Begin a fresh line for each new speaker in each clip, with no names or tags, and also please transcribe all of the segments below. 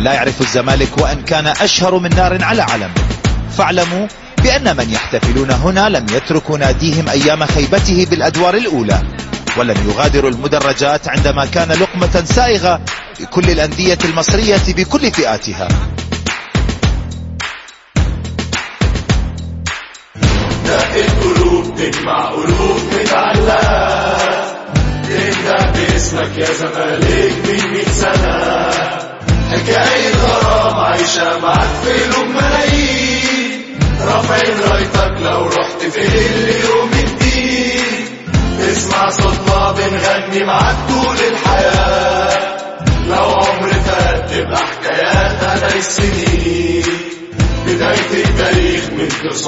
من لا يعرف الزمالك وأن كان أشهر من نار على علم فاعلموا بأن من يحتفلون هنا لم يتركوا ناديهم أيام خيبته بالأدوار الأولى ولم يغادروا المدرجات عندما كان لقمة سائغة لكل الأندية المصرية بكل فئاتها
القلوب تجمع قلوب متعلقة تبدأ باسمك يا زمالك من مئة سنة حكاية غرام عايشة معاك في قلوب ملايين رافعين رايتك لو رحت فين ليوم الدين اسمع صوتنا بنغني معاك طول الحياة لو عمر فات تبقى حكايات على السنين بداية التاريخ من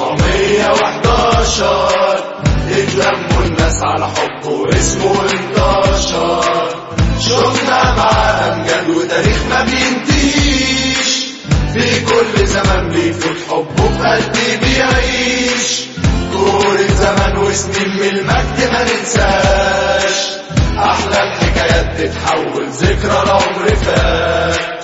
911 اتلموا الناس على حب واسمه انتشر شفنا معاه أمجاد وتاريخ ما بينتهيش في كل زمن بيفوت حبه في قلبي بيعيش كورة زمن وسنين من المجد ما ننساش أحلى الحكايات تتحول ذكرى العمر فات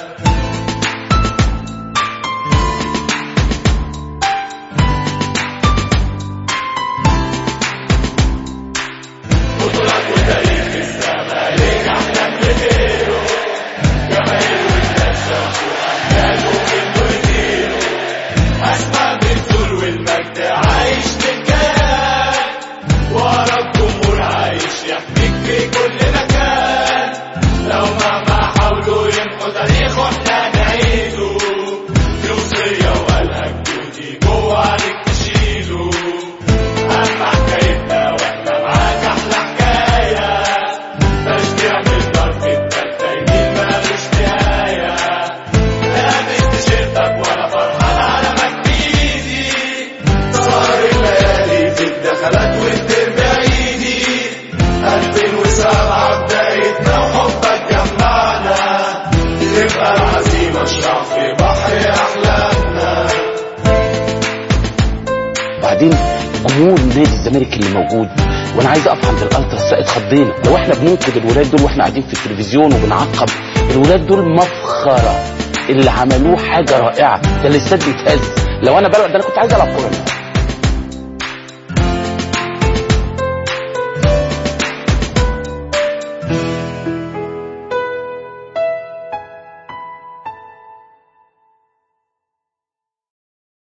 أسمع بالطول والمجد عايش بالكيان ورا الجمهور عايش يحميك في كل مكان لو مهما حاولوا يمحوا تاريخه احنا نعيده دي وصية وقالها جدودي جوه عليك تشيله أما حكايتنا واحنا معاك أحلى حكاية تشجيع من ضرب التالتين مالوش نهاية لابس تيشيرتك وانا فرحان على مكبيدي صار الليالي في الدخلات والدير بعيدي 2007 بدايتنا وحبك جمعنا تبقى العزيمة اشرح في بحر أحلامنا
وبعدين جمهور نادي الزمالك اللي موجود وانا عايز اقف عند الالتراس اتخضينا لو احنا بننقد الولاد دول واحنا قاعدين في التلفزيون وبنعقب الولاد دول مفخره اللي عملوه حاجه رائعه ده الاستاد بيتهز لو انا بلعب ده انا كنت عايز العب كوره